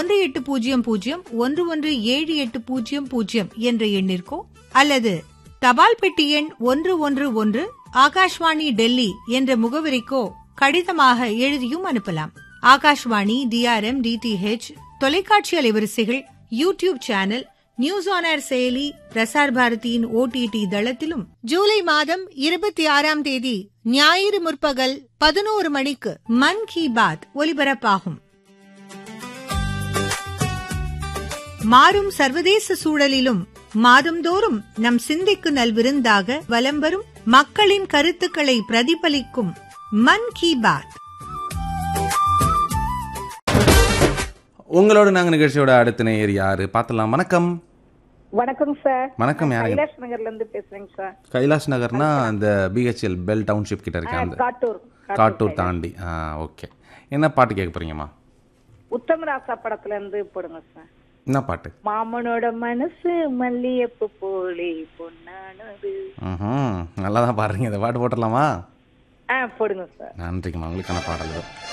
ஒன்று எட்டு பூஜ்ஜியம் பூஜ்ஜியம் ஒன்று ஒன்று ஏழு எட்டு பூஜ்ஜியம் பூஜ்ஜியம் என்ற எண்ணிற்கோ அல்லது தபால் பெட்டி எண் ஒன்று ஒன்று ஒன்று ஆகாஷ்வாணி டெல்லி என்ற முகவரிக்கோ கடிதமாக எழுதியும் அனுப்பலாம் ஆகாஷ்வாணி டிஆர்எம் டிடிஹெச் தொலைக்காட்சி அலைவரிசைகள் YouTube channel news on air செயலி பிரசார் பாரதியின் ஓடிடி தளத்திலும் ஜூலை மாதம் இருபத்தி ஆறாம் தேதி ஞாயிறு முற்பகல் பதினோரு மணிக்கு மன் கி பாத் ஒலிபரப்பாகும் மாறும் சர்வதேச சூழலிலும் மாதந்தோறும் நம் சிந்தைக்கு நல்விருந்தாக வலம் வரும் மக்களின் கருத்துக்களை பிரதிபலிக்கும் மன் கி பாத் உங்களோட நாங்க நிகழ்ச்சியோட அடுத்த நேயர் யாரு பார்த்தலாம் வணக்கம் வணக்கம் சார் வணக்கம் யாருங்க கைலாஷ் நகர்ல இருந்து பேசுறேங்க சார் கைலாஷ் நகர்னா இந்த பிஹெச்எல் பெல் டவுன்ஷிப் கிட்ட இருக்க அந்த காட்டூர் காட்டூர் தாண்டி ஆ ஓகே என்ன பாட்டு கேட்க போறீங்கம்மா உத்தமராசா படத்துல இருந்து போடுங்க சார் என்ன பாட்டு மாமனோட மனசு மல்லியப்பு போலே பொன்னானது ம் நல்லா தான் பாடுறீங்க இந்த பாட்டு போட்டுடலாமா ஆ போடுங்க சார் நன்றிங்கம்மா உங்களுக்கான பாடல்